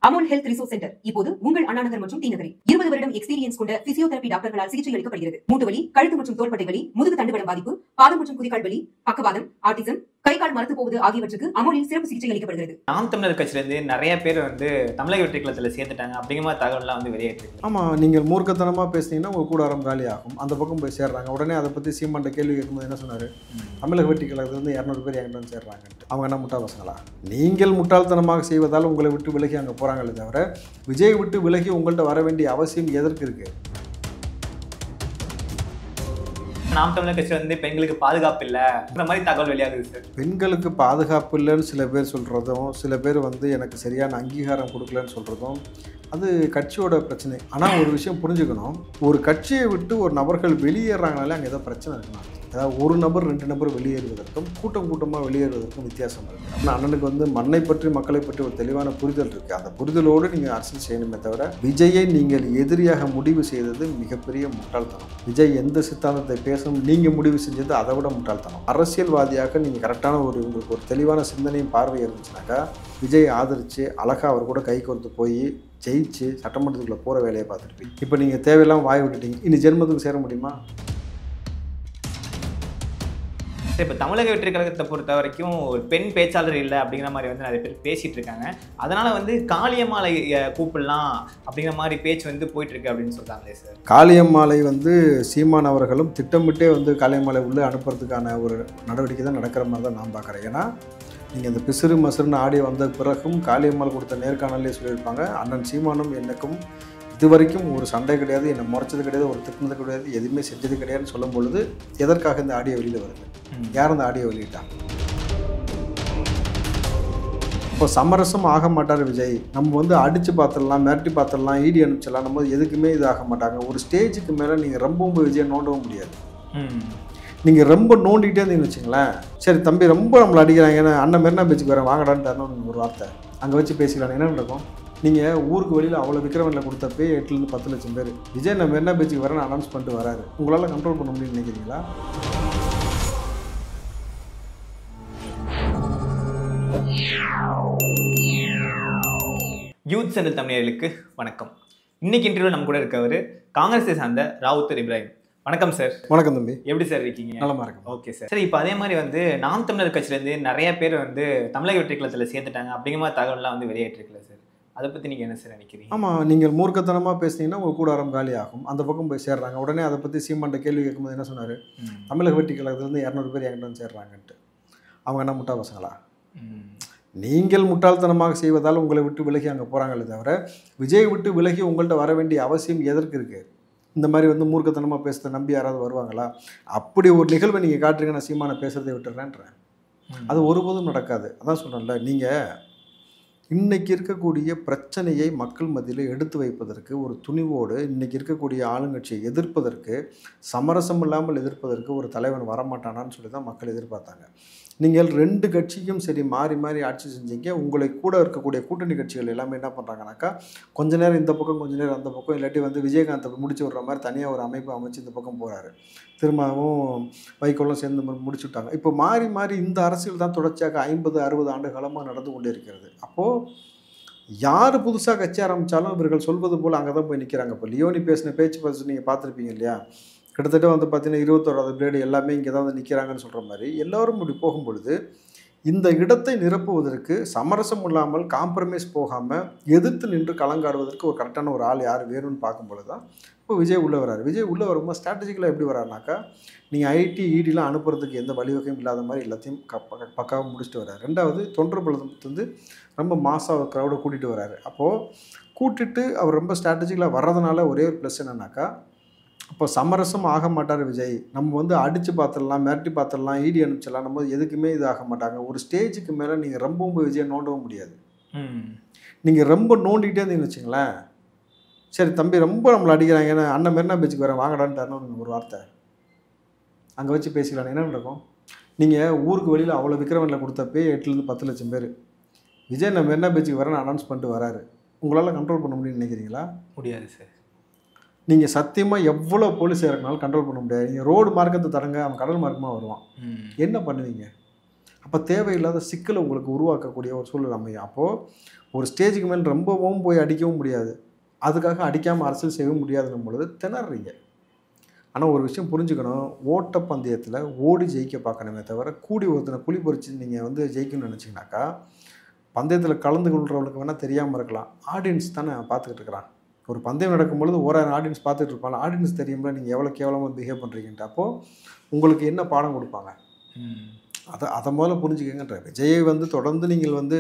Amun health resource centre இப்போது உங்கள் அண்ணா நகர் மற்றும் டி நகரில் இருபது வருடம் எக்ஸ்பீரியன்ஸ் கொண்ட பிசியோதெரபி டாக்டர்களால் சிகிச்சை அளிக்கப்படுகிறது மூட்டு வலி கழுத்து மற்றும் தோள்பட்டை வலி முதுகு தண்டுவடம் பாதிப்பு பாதம் மற்றும் குதிகால் வலி பக்கவாதம் ஆட்டிசம் கை கால் மரத்து போவது ஆகியவற்றுக்கு அமோனில் சிறப்பு சிகிச்சை அளிக்கப்படுகிறது நாம் தமிழர் கட்சியிலேருந்து நிறைய பேர் வந்து தமிழக வெற்றி கழகத்தில் சேர்த்துட்டாங்க அப்படிங்கிற மாதிரி தகவல்லாம் வந்து வெளியேற்றிருக்கு ஆமாம் நீங்கள் மூர்க்கத்தனமாக பேசுனீங்கன்னா உங்கள் கூடாரம் காலி ஆகும் அந்த பக்கம் போய் சேர்றாங்க உடனே அதை பற்றி சீமான்ட்ட கேள்வி கேட்கும்போது என்ன சொன்னார் தமிழக வெற்றி கழகத்துலேருந்து இரநூறு பேர் என்கிட்ட வந்து சேர்றாங்கன்ட்டு அவங்க என்ன முட்டாள் பசங்களா நீங்கள் முட்டாள்தனமாக செய்வதால் உங்களை விட்டு விலகி அங்கே போகிறாங்களே தவிர விஜய் விட்டு விலகி உங்கள்கிட்ட வர வேண்டிய அவசியம் எதற்கு இருக்குது நாம் தமிழர் கட்சி வந்து பெண்களுக்கு பாதுகாப்பு இல்லை இந்த மாதிரி தகவல் வெளியாகுது சார் பெண்களுக்கு பாதுகாப்பு இல்லைன்னு சில பேர் சொல்கிறதும் சில பேர் வந்து எனக்கு சரியான அங்கீகாரம் கொடுக்கலன்னு சொல்கிறதும் அது கட்சியோட பிரச்சனை ஆனால் ஒரு விஷயம் புரிஞ்சுக்கணும் ஒரு கட்சியை விட்டு ஒரு நபர்கள் வெளியேறாங்கனாலே அங்கே ஏதோ பிரச்சனை இருக்கணும் அதாவது ஒரு நபர் ரெண்டு நபர் வெளியேறுவதற்கும் கூட்டம் கூட்டமாக வெளியேறுவதற்கும் வித்தியாசம் இருக்குது ஆனால் அண்ணனுக்கு வந்து மண்ணை பற்றி மக்களை பற்றி ஒரு தெளிவான புரிதல் இருக்குது அந்த புரிதலோடு நீங்கள் அரசியல் செய்யணுமே தவிர விஜயை நீங்கள் எதிரியாக முடிவு செய்தது மிகப்பெரிய முட்டாள்தனம் விஜய் எந்த சித்தாந்தத்தை பேசணும் நீங்கள் முடிவு செஞ்சது அதை விட முட்டாள்தனம் அரசியல்வாதியாக நீங்கள் கரெக்டான ஒரு உங்களுக்கு ஒரு தெளிவான சிந்தனையும் பார்வை இருந்துச்சுனாக்கா விஜய் ஆதரித்து அழகாக அவர் கூட கை கோர்த்து போய் ஜெயிச்சு சட்டமன்றத்துக்குள்ளே போகிற வேலையை பார்த்துருப்பீங்க இப்போ நீங்கள் தேவையில்லாம வாய் விட்டுட்டீங்க இனி ஜென்மத்துக்கு சேர முடியுமா சார் இப்போ தமிழக வெற்றி கழகத்தை பொறுத்த வரைக்கும் ஒரு பெண் பேச்சாளர் இல்லை அப்படிங்கிற மாதிரி வந்து நிறைய பேர் பேசிட்டு இருக்காங்க அதனால வந்து காளியம்மாளை அஹ், கூப்பிடலாம் அப்படிங்கிற மாதிரி பேச்சு வந்து போயிட்டு இருக்கு அப்படின்னு சொல்றாங்களே சார் காளியம்மாளை வந்து சீமான் அவர்களும் திட்டமிட்டே வந்து காளியம்மாளை உள்ளே அனுப்புறதுக்கான ஒரு நடவடிக்கை தான் நடக்கிற மாதிரி தான் நான் பார்க்குறேன் ஏன்னா நீங்கள் இந்த பிசிறு மசுறுன்னு ஆடி வந்த பிறகும் காளியம்மாள் கொடுத்த நேர்காணலே சொல்லியிருப்பாங்க அண்ணன் சீமானும் எனக்கும் இது வரைக்கும் ஒரு சண்டை கிடையாது என்னை முறைச்சது கிடையாது ஒரு திட்டினது கிடையாது எதுவுமே செஞ்சது கிடையாதுன்னு சொல்லும் பொழுது எதற்காக இந்த ஆடியோ வெளியில் வருது யார் அந்த ஆடியோ வெளியிட்டா இப்போ சமரசம் ஆக மாட்டார் விஜய் நம்ம வந்து அடித்து பார்த்துடலாம் மிரட்டி பார்த்துடலாம் ஈடி அனுப்பிச்சிடலாம் நம்ம எதுக்குமே இது ஆக மாட்டாங்க ஒரு ஸ்டேஜுக்கு மேலே நீங்கள் ரொம்பவும் போய் விஜய் நோண்டவும் முடியாது ம் நீங்கள் ரொம்ப நோண்டிகிட்டே இருந்தீங்கன்னு வச்சுங்களேன் சரி தம்பி ரொம்ப நம்மளை அடிக்கிறாங்க ஏன்னா அண்ணன் மெரினா பீச்சுக்கு வரேன் வாங்கடான்னு ஒரு வார்த்தை அங்கே வச்சு பேசிக்கலாம் என்ன நடக்கும் நீங்கள் ஊருக்கு வெளியில் அவ்வளோ விக்ரமனில் கொடுத்தப்பே எட்டுலேருந்து பத்து லட்சம் பேர் விஜய் நான் மெரினா பீச்சுக்கு வரேன்னு அனௌன்ஸ் பண்ணிட்டு வராரு உங்களால் கண்ட்ரோல் பண்ண முடியும்னு நினைக்கிறீங்களா யூத் சென்டர் தமிழர்களுக்கு வணக்கம் இன்னைக்கு இன்டர்வியூ நம்ம கூட இருக்கவர் காங்கிரஸை சார்ந்த ராவுத்தர் இப்ராஹிம் வணக்கம் சார் வணக்கம் தம்பி எப்படி சார் இருக்கீங்க நலமா இருக்கும் ஓகே சார் சரி இப்போ அதே மாதிரி வந்து நாம் தமிழர் கட்சியிலேருந்து நிறைய பேர் வந்து தமிழக வெற்றி கழகத்தில் சேர்த்துட்டாங்க அப்படிங்கிற மாதிரி தகவல்லாம் வந்து வெளியேற்றிருக்கல சார் அதை பற்றி நீங்கள் என்ன சார் நினைக்கிறீங்க ஆமாம் நீங்கள் மூர்க்கத்தனமாக பேசுனீங்கன்னா உங்கள் கூடாரம் காலி ஆகும் அந்த பக்கம் போய் சேர்றாங்க உடனே அதை பற்றி சீமான்ட்ட கேள்வி கேட்கும்போது என்ன சொன்னார் ம். தமிழக வெற்றி கழகத்துலேருந்து இரநூறு பேர் என்கிட்ட வந்து சேர்றாங்கன்ட்டு அவங்க என்ன முட்டா பசங்களா ம். நீங்கள் முட்டாள்தனமாக செய்வதால் உங்களை விட்டு விலகி அங்கே போகிறாங்களே தவிர விஜய் விட்டு விலகி உங்கள்கிட்ட வர வேண்டிய அவசியம் எதற்கு இருக்குது இந்த மாதிரி வந்து மூர்க்கத்தனமாக பேசுறத நம்பி யாராவது வருவாங்களா அப்படி ஒரு நிகழ்வை நீங்கள் காட்டுறீங்க நான் சீமானை பேசுறதை விட்டுறேன்றேன் ம். அது ஒருபோதும் நடக்காது அதான் சொல்கிறேன்ல நீங்கள் இன்னைக்கு இருக்கக்கூடிய பிரச்சனையை மக்கள் மத்தியில் எடுத்து வைப்பதற்கு ஒரு துணிவோடு இன்னைக்கு இருக்கக்கூடிய ஆளுங்கட்சியை எதிர்ப்பதற்கு சமரசம் இல்லாமல் எதிர்ப்பதற்கு ஒரு தலைவன் வரமாட்டானான்னு சொல்லி தான் மக்கள் எதிர்பார்த்தாங்க நீங்கள் ரெண்டு கட்சியும் சரி மாறி மாறி ஆட்சி செஞ்சீங்க உங்களை கூட இருக்கக்கூடிய கூட்டணி கட்சிகள் எல்லாமே என்ன பண்ணுறாங்கனாக்கா கொஞ்ச நேரம் இந்த பக்கம் கொஞ்ச நேரம் அந்த பக்கம் இல்லாட்டி வந்து விஜயகாந்தை முடிச்சு விட்ற மாதிரி தனியாக ஒரு அமைப்பு அமைச்சு இந்த பக்கம் போகிறாரு திரும்பவும் வைக்கோலும் சேர்ந்து மு- முடிச்சு விட்டாங்க இப்போ மாறி மாறி இந்த அரசியல் தான் தொடர்ச்சியாக ஐம்பது அறுபது ஆண்டு காலமாக நடந்து கொண்டே இருக்கிறது அப்போது யார் புதுசாக கட்சி ஆரம்பித்தாலும் இவர்கள் சொல்வது போல் அங்கே தான் போய் நிற்கிறாங்க இப்போ லியோனி பேசின பேச்சு பார்த்து நீங்கள் பார்த்துருப்பீங்க இல்லையா கிட்டத்தட்ட வந்து பார்த்தீங்கன்னா இருபத்தோராவது பிளேடு எல்லாமே இங்கே தான் வந்து நிற்கிறாங்கன்னு சொல்கிற மாதிரி எல்லோரும் இப்படி போகும் பொழுது இந்த இடத்தை நிரப்புவதற்கு சமரசம் இல்லாமல் காம்ப்ரமைஸ் போகாமல் எதிர்த்து நின்று கலங்காடுவதற்கு ஒரு கரெக்டான ஒரு ஆள் யார் வேணும்னு பார்க்கும்பொழுது தான் இப்போ விஜய் உள்ளே வராரு விஜய் உள்ளே வரும்போது ஸ்ட்ராட்டஜிக்கலாக எப்படி வராருனாக்கா நீங்கள் ஐடி இடிலாம் அனுப்புறதுக்கு எந்த வழிவகையும் இல்லாத மாதிரி எல்லாத்தையும் க பக்க- பக்காவாக முடிச்சுட்டு வராரு ரெண்டாவது தொன்று பலத்து வந்து ரொம்ப மாசாக க்ரௌடை கூட்டிகிட்டு வராரு அப்போது கூட்டிட்டு அவர் ரொம்ப ஸ்ட்ராட்டஜிக்கலாக வர்றதுனால ஒரே ஒரு ப்ளஸ் என்னன்னாக்கா அப்போ சமரசம் ஆக மாட்டார் விஜய் நம்ம வந்து அடித்து பார்த்துடலாம் மிரட்டி பார்த்துடலாம் ஈடி அனுப்பிச்சிடலாம் நம்ம எதுக்குமே இது ஆக மாட்டாங்க ஒரு ஸ்டேஜுக்கு மேலே நீங்கள் ரொம்பவும் போய் விஜயை நோண்டவும் முடியாது ம். நீங்கள் ரொம்ப நோண்டிகிட்டே இருந்தீங்கன்னு வச்சுங்களேன் சரி தம்பி ரொம்ப நம்மளை அடிக்கிறாங்க ஏன்னா அண்ணன் மெரினா பீச்சுக்கு வரேன் வாங்கடான்னு ஒரு வார்த்தை அங்கே வச்சு பேசிக்கலாம் என்ன நடக்கும் நீங்கள் ஊருக்கு வெளியில் அவ்வளோ விக்ரமனில் கொடுத்தப்பே எட்டுலேருந்து பத்து லட்சம் பேர் விஜய் நான் மெரினா பீச்சுக்கு வரேன்னு அனௌன்ஸ் பண்ணிட்டு வராரு உங்களால் கண்ட்ரோல் பண்ண முடியும்னு நினைக்கிறீங்களா முடியாது சார் நீங்கள் சத்தியமாக எவ்வளோ போலீஸ் இறக்குனாலும் கண்ட்ரோல் பண்ண முடியாது நீங்கள் ரோடு மார்க்கத்தை தடங்க அவன் கடல் மார்க்கமாக வருவான் ம். என்ன பண்ணுவீங்க அப்போ தேவையில்லாத சிக்கலை உங்களுக்கு உருவாக்கக்கூடிய ஒரு சூழல் அமையும் அப்போது ஒரு ஸ்டேஜுக்கு மேலே ரொம்பவும் போய் அடிக்கவும் முடியாது அதுக்காக அடிக்காமல் அரசியல் செய்யவும் முடியாதுன்னும் பொழுது திணறீங்க ஆனால் ஒரு விஷயம் புரிஞ்சுக்கணும் ஓட்டப்பந்தயத்தில் ஓடி ஜெயிக்க பார்க்கணுமே தவிர கூடி ஒருத்தனை குழி பறித்து நீங்கள் வந்து ஜெயிக்கணும்னு நினச்சிங்கனாக்கா பந்தயத்தில் கலந்து கொள்றவங்களுக்கு வேணால் தெரியாமல் இருக்கலாம் ஆடியன்ஸ் தானே பார்த்துக்கிட்டு இருக்கிறான் ஒரு பந்தயம் நடக்கும் பொழுது ஓராயிரம் ஆடியன்ஸ் பார்த்துட்டு இருப்பாங்க ஆடியன்ஸ் தெரியும்ல நீங்கள் எவ்வளோ கேவலமாக பிஹேவ் பண்ணுறீங்கன்ட்டு அப்போது உங்களுக்கு என்ன பாடம் கொடுப்பாங்க ம். அதை அதை முதல்ல புரிஞ்சுக்கங்கன்ற விஜயை வந்து தொடர்ந்து நீங்கள் வந்து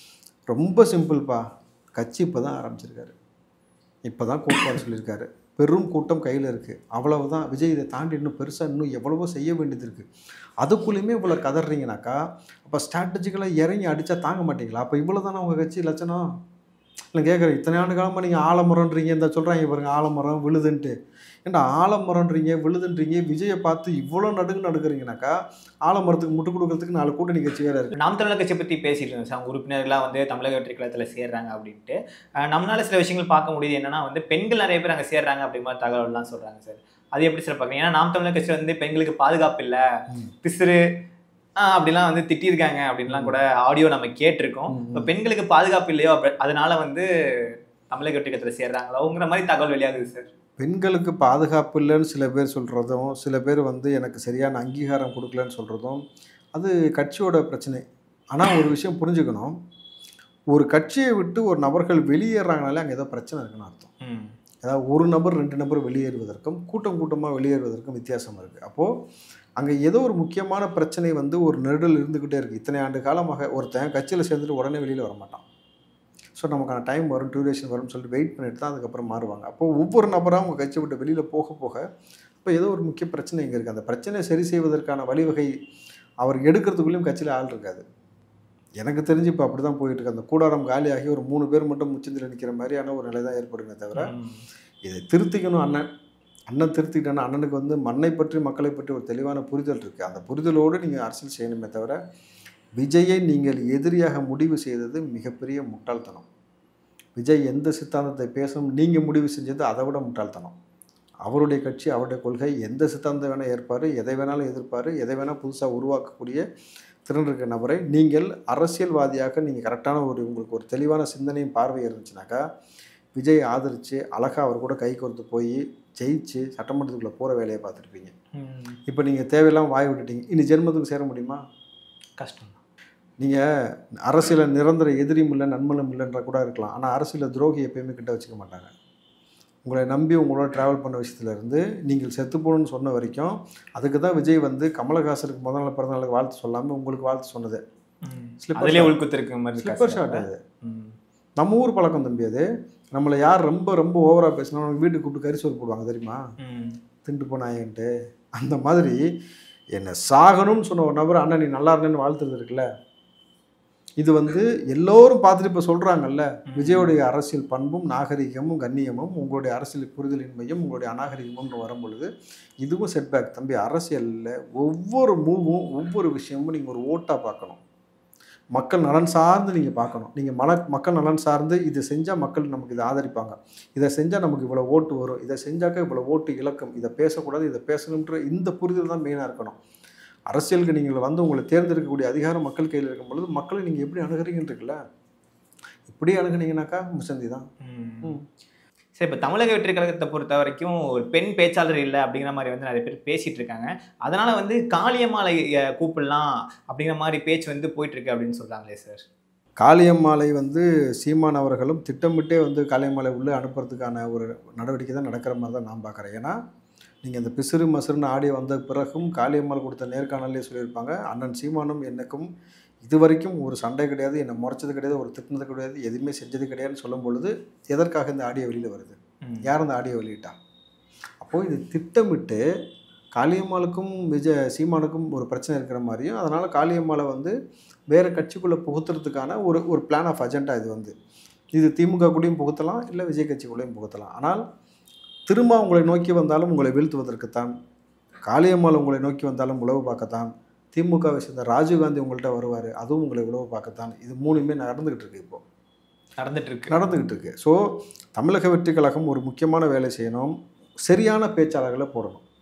ரொம்ப சிம்பிள்ப்பா கட்சி இப்போ தான் ஆரம்பிச்சிருக்காரு இப்போ தான் கூட்டம் சொல்லியிருக்காரு பெரும் கூட்டம் கையில் இருக்குது அவ்வளவுதான் விஜய் இதை தாண்டி இன்னும் பெருசாக இன்னும் எவ்வளவோ செய்ய வேண்டியது இருக்குது அதுக்குள்ளேயுமே இவ்வளோ கதறீங்கனாக்கா அப்போ ஸ்ட்ராட்டஜிக்கலாக இறங்கி அடித்தா தாங்க மாட்டீங்களா அப்போ இவ்வளோ தானே உங்கள் கட்சி லட்சணம் இல்லை கேட்குறேன் இத்தனை ஆண்டு காலமாக நீங்கள் ஆலமரம்ன்றீங்க இந்த சொல்கிறாங்க பாருங்க ஆலமரம் விழுதுன்ட்டு ஏன்டா ஆலமரம்ன்றீங்க விழுதுன்றீங்க விஜயை பார்த்து இவ்வளோ நடுங்கு நடுக்குறீங்கனாக்கா ஆலமரத்துக்கு முட்டு கொடுக்கறதுக்கு நாலு கூட்டணி கட்சி வேறு இருக்குது நாம் தமிழர் கட்சி பற்றி பேசிட்டு இருந்தோம் சார் அவங்க உறுப்பினர்களாக வந்து தமிழக வெற்றி கழகத்தில் சேர்றாங்க அப்படின்ட்டு அஹ் நம்மளால சில விஷயங்கள் பார்க்க முடியுது என்னன்னா வந்து பெண்கள் நிறைய பேர் அங்கே சேர்றாங்க அப்படிங்கிற மாதிரி தகவல்லாம் சொல்கிறாங்க சார் அது எப்படி சார் பார்க்குறீங்க ஏன்னா நாம் தமிழர் கட்சி வந்து பெண்களுக்கு பாதுகாப்பு இல்லை ம். பிசுறு ஆஹ் அப்படிலாம் வந்து திட்டியிருக்காங்க அப்படின்லாம் கூட ஆடியோ நம்ம கேட்டிருக்கோம் ம், ம். இப்போ பெண்களுக்கு பாதுகாப்பு இல்லையோ அப்ப- அதனால வந்து தமிழக வெற்றி கழகத்தில் சேர்றாங்களோங்கிற மாதிரி தகவல் வெளியாகுது சார் பெண்களுக்கு பாதுகாப்பு இல்லைன்னு சில பேர் சொல்கிறதும் சில பேர் வந்து எனக்கு சரியான அங்கீகாரம் கொடுக்கலன்னு சொல்கிறதும் அது கட்சியோட பிரச்சனை ஆனால் ஒரு விஷயம் புரிஞ்சுக்கணும் ஒரு கட்சியை விட்டு ஒரு நபர்கள் வெளியேறாங்கனாலே அங்கே ஏதோ பிரச்சனை இருக்குன்னு அர்த்தம் ம் அதாவது ஒரு நபர் ரெண்டு நபர் வெளியேறுவதற்கும் கூட்டம் கூட்டமாக வெளியேறுவதற்கும் வித்தியாசம் இருக்குது அப்போது அங்கே ஏதோ ஒரு முக்கியமான பிரச்சனை வந்து ஒரு நெருடல் இருந்துக்கிட்டே இருக்குது இத்தனை ஆண்டு காலமாக ஒருத்தன் கட்சியில் சேர்ந்துட்டு உடனே வெளியில் வர மாட்டான் ஸோ நமக்கான டைம் வரும் டியூரேஷன் வரும்னு சொல்லிட்டு வெயிட் பண்ணிட்டு தான் அதுக்கப்புறம் மாறுவாங்க அப்போது ஒவ்வொரு நபராக அவங்க கட்சி விட்டு வெளியில் போக போக இப்போ ஏதோ ஒரு முக்கிய பிரச்சனை இங்கே இருக்குது அந்த பிரச்சனையை சரி செய்வதற்கான வழிவகை அவர் எடுக்கிறதுக்குள்ளேயும் கட்சியில் ஆள் இருக்காது எனக்கு தெரிஞ்சு இப்போ அப்படி தான் போயிட்டு இருக்கு அந்த கூடாரம் காலியாகி ஒரு மூணு பேர் மட்டும் முச்சந்தில் நிற்கிற மாதிரியான ஒரு நிலை தான் ஏற்படுமே தவிர ம். இதை திருத்திக்கணும் அண்ணன் அண்ணன் திருத்திக்கிட்டேன்னா அண்ணனுக்கு வந்து மண்ணை பற்றி மக்களை பற்றி ஒரு தெளிவான புரிதல் இருக்குது அந்த புரிதலோடு நீங்கள் அரசியல் செய்யணுமே தவிர விஜயை நீங்கள் எதிரியாக முடிவு செய்தது மிகப்பெரிய முட்டாள்தனம் விஜய் எந்த சித்தாந்தத்தை பேசணும் நீங்கள் முடிவு செஞ்சது அதை விட முட்டாள்தனம் அவருடைய கட்சி அவருடைய கொள்கை எந்த சித்தாந்தம் வேணால் ஏற்பார் எதை வேணாலும் எதிர்ப்பார் எதை வேணால் புதுசாக உருவாக்கக்கூடிய திறன் இருக்க நபரை நீங்கள் அரசியல்வாதியாக நீங்கள் கரெக்டான ஒரு உங்களுக்கு ஒரு தெளிவான சிந்தனையும் பார்வை இருந்துச்சுனாக்கா விஜய் ஆதரித்து அழகாக அவர் கூட கை கோர்த்து போய் ஜெயிச்சு சட்டமன்றத்துக்குள்ளே போகிற வேலையை பார்த்துருப்பீங்க ம். இப்போ நீங்கள் தேவையில்லாமல் வாய் விட்டுட்டீங்க இனி ஜென்மத்துக்கு சேர முடியுமா கஷ்டம் நீங்கள் அரசியலில் நிரந்தர எதிரியும் இல்லை நண்பனும் இல்லைன்ற கூட இருக்கலாம் ஆனால் அரசியலில் துரோகி எப்பயுமே கிட்ட வச்சுக்க மாட்டாங்க உங்களை நம்பி உங்களோட ட்ராவல் பண்ண விஷயத்துலேருந்து நீங்கள் செத்து போகணும்னு சொன்ன வரைக்கும் அதுக்கு தான் விஜய் வந்து கமலஹாசனுக்கு முதல் நாள் பிறந்த நாளுக்கு வாழ்த்து சொல்லாமல் உங்களுக்கு வாழ்த்து சொன்னது ம். Slipper அதுலயே shot. உள்குத்து இருக்க மாதிரி இருக்கா ஸ்லிப்பர் சார்? ஷாட் அது ம். நம்ம ஊர் பழக்கம் தம்பி அது நம்மளை யார் ரொம்ப ரொம்ப ஓவராக பேசினா அவங்க வீட்டுக்கு கூப்பிட்டு கறி சோறு போடுவாங்க தெரியுமா ம். திண்டு போனாயன்ட்டு அந்த மாதிரி என்னை சாகணும்னு சொன்ன ஒரு நபர் அண்ணன் நீ நல்லா இருந்தேன்னு வாழ்த்துறது இருக்குல்ல இது வந்து எல்லோரும் பார்த்துட்டு இப்போ சொல்கிறாங்கல்ல விஜயோடைய அரசியல் பண்பும் நாகரிகமும் கண்ணியமும் உங்களுடைய அரசியல் புரிதலின்மையும் உங்களுடைய அநாகரிகமும் வரும் பொழுது இதுவும் செட்பேக் தம்பி அரசியலில் ஒவ்வொரு மூவும் ஒவ்வொரு விஷயமும் நீங்கள் ஒரு ஓட்டாக பார்க்கணும் மக்கள் நலன் சார்ந்து நீங்கள் பார்க்கணும் நீங்கள் மன மக்கள் நலன் சார்ந்து இதை செஞ்சால் மக்கள் நமக்கு இதை ஆதரிப்பாங்க இதை செஞ்சால் நமக்கு இவ்வளோ ஓட்டு வரும் இதை செஞ்சாக்க இவ்வளோ ஓட்டு இலக்கம் இதை பேசக்கூடாது இதை பேசணுன்ற இந்த புரிதல் தான் மெயினாக இருக்கணும் அரசியலுக்கு நீங்கள் வந்து உங்களை தேர்ந்தெடுக்கக்கூடிய அதிகாரம் மக்கள் கையில் இருக்கும் பொழுது மக்களை நீங்கள் எப்படி அணுகிறீங்கன்னு இருக்குல்ல இப்படி அணுகுனீங்கனாக்கா முசந்தி தான் ம். ம். சரி இப்போ தமிழக வெற்றி கழகத்தை பொறுத்த வரைக்கும் ஒரு பெண் பேச்சாளர் இல்லை அப்படிங்கிற மாதிரி வந்து நிறைய பேர் பேசிட்டு இருக்காங்க அதனால வந்து காளியம்மாளை அஹ், கூப்பிடலாம் அப்படிங்கிற மாதிரி பேச்சு வந்து போயிட்டு இருக்கு அப்படின்னு சொல்றாங்களே சார் காளியம்மாளை வந்து சீமான் அவர்களும் திட்டமிட்டே வந்து காளியம்மாளை உள்ளே அனுப்புறதுக்கான ஒரு நடவடிக்கை தான் நடக்கிற மாதிரி தான் நான் பார்க்குறேன் ஏன்னா நீங்கள் இந்த பிசிறு மசுறுன்னு ஆடியோ வந்த பிறகும் காளியம்மாள் கொடுத்த நேர்காணலே சொல்லியிருப்பாங்க அண்ணன் சீமானும் எனக்கும் இது வரைக்கும் ஒரு சண்டை கிடையாது என்னை முறைச்சது கிடையாது ஒரு திட்டினது கிடையாது எதுவுமே செஞ்சது கிடையாதுன்னு சொல்லும் பொழுது எதற்காக இந்த ஆடியோ வெளியில் வருது ம். யார் அந்த ஆடியோ வெளியிட்டா அப்போது இது திட்டமிட்டு காளியம்மாளுக்கும் விஜய் சீமானுக்கும் ஒரு பிரச்சனை இருக்கிற மாதிரியும் அதனால் காளியம்மாளை வந்து வேறு கட்சிக்குள்ளே புகுத்துறதுக்கான ஒரு ஒரு பிளான் ஆஃப் அஜெண்டா இது வந்து இது திமுக கூடயும் புகுத்தலாம் இல்லை விஜய் கட்சிக்குள்ளேயும் புகுத்தலாம் ஆனால் திரும்ப உங்களை நோக்கி வந்தாலும் உங்களை வீழ்த்துவதற்குத்தான் காளியம்மாள் உங்களை நோக்கி வந்தாலும் உளவு பார்க்கத்தான் திமுகவை சேர்ந்த ராஜீவ்காந்தி உங்கள்கிட்ட வருவார் அதுவும் உங்களை உளவு பார்க்கத்தான் இது மூணுமே நடந்துக்கிட்டு இருக்கு இப்போ நடந்துட்டு இருக்கு நடந்துக்கிட்டு இருக்கு ஸோ தமிழக வெற்றி கழகம் ஒரு முக்கியமான வேலை செய்யணும் சரியான பேச்சாளர்களை போடணும்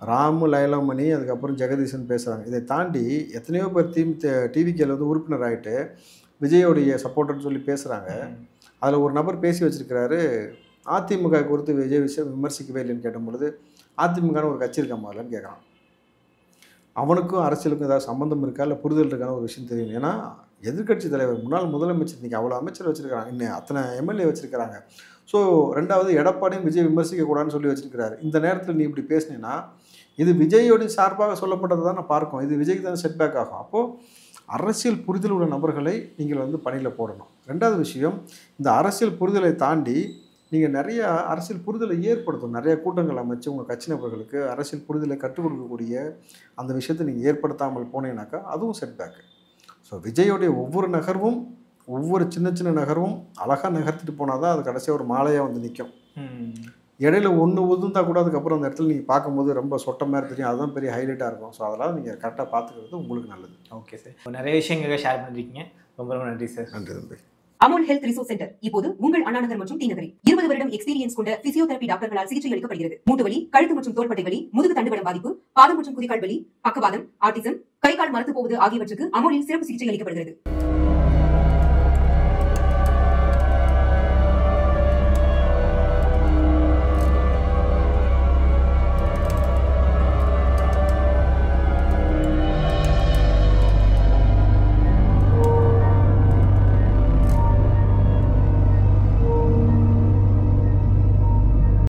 ராமு லைலாமணி அதுக்கப்புறம் ஜெகதீசன் பேசுகிறாங்க இதை தாண்டி எத்தனையோ பேர் தீம் டிவிக்கில் வந்து உறுப்பினர் ஆகிட்டு விஜயோடைய சப்போர்ட்டர்னு சொல்லி பேசுகிறாங்க அதில் ஒரு நபர் பேசி வச்சிருக்கிறாரு அதிமுக குறித்து விஜய் விஷயம் விமர்சிக்கவே இல்லைன்னு கேட்டும் பொழுது அதிமுகன்னு ஒரு கட்சி இருக்கா முதல்லன்னு கேட்குறான் அவனுக்கும் அரசியலுக்கும் ஏதாவது சம்மந்தம் இருக்கா இல்லை புரிதல் இருக்கான ஒரு விஷயம் தெரியும் ஏன்னா எதிர்க்கட்சி தலைவர் முன்னாள் முதலமைச்சர் இன்றைக்கி அவ்வளோ அமைச்சர் வச்சுருக்காங்க இன்னும் அத்தனை எம்எல்ஏ வச்சுருக்கிறாங்க ஸோ ரெண்டாவது எடப்பாடியும் விஜய் விமர்சிக்கக்கூடாதுன்னு சொல்லி வச்சிருக்கிறாரு இந்த நேரத்தில் நீ இப்படி பேசுனீன்னா இது விஜயோட சார்பாக சொல்லப்பட்டதை தான் நான் பார்க்கும் இது விஜய்க்கு தான் செட்பேக் ஆகும் அப்போது அரசியல் புரிதல் உள்ள நபர்களை நீங்கள் வந்து பணியில் போடணும் ரெண்டாவது விஷயம் இந்த அரசியல் புரிதலை தாண்டி நீங்கள் நிறைய அரசியல் புரிதலை ஏற்படுத்தணும் நிறைய கூட்டங்கள் அமைச்சு உங்கள் கட்சி நபர்களுக்கு அரசியல் புரிதலை கற்றுக் கொடுக்கக்கூடிய அந்த விஷயத்தை நீங்கள் ஏற்படுத்தாமல் போனீங்கன்னாக்கா அதுவும் செட்பேக்கு ஸோ விஜயோடைய ஒவ்வொரு நகர்வும் ஒவ்வொரு சின்ன சின்ன நகர்வும் அழகாக நகர்த்திட்டு போனால் தான் அது கடைசியாக ஒரு மாலையாக வந்து நிற்கும் ம். இடையில ஒன்று உதிர்ந்தா கூட அதுக்கப்புறம் அந்த இடத்துல நீங்கள் பார்க்கும்போது ரொம்ப சொட்ட மாதிரி தெரியும் அதுதான் பெரிய ஹைலைட்டாக இருக்கும் ஸோ அதெல்லாம் நீங்கள் கரெக்டாக பார்த்துக்கிறது உங்களுக்கு நல்லது ஓகே சார் நிறைய விஷயங்களை ஷேர் பண்ணிருக்கீங்க ரொம்ப ரொம்ப நன்றி சார் நன்றி தம்பி அமோல் ஹெல்த் ரிசோர்ஸ் சென்டர் இப்போது உங்கள் அண்ணா நகர் மற்றும் டி நகரில் இருபது வருடம் எக்ஸ்பீரியன்ஸ் கொண்ட பிசியோதெரபி டாக்டர்களால் சிகிச்சை அளிக்கப்படுகிறது மூட்டு வலி கழுத்து மற்றும் தோள்பட்டை வலி முதுகு தண்டுவடம் பாதிப்பு பாதம் மற்றும் குதிகால் வலி பக்கவாதம் ஆட்டிசம் கை கால் மரத்து போவது ஆகியவற்றுக்கு அமோலில் சிறப்பு சிகிச்சை அளிக்கப்படுகிறது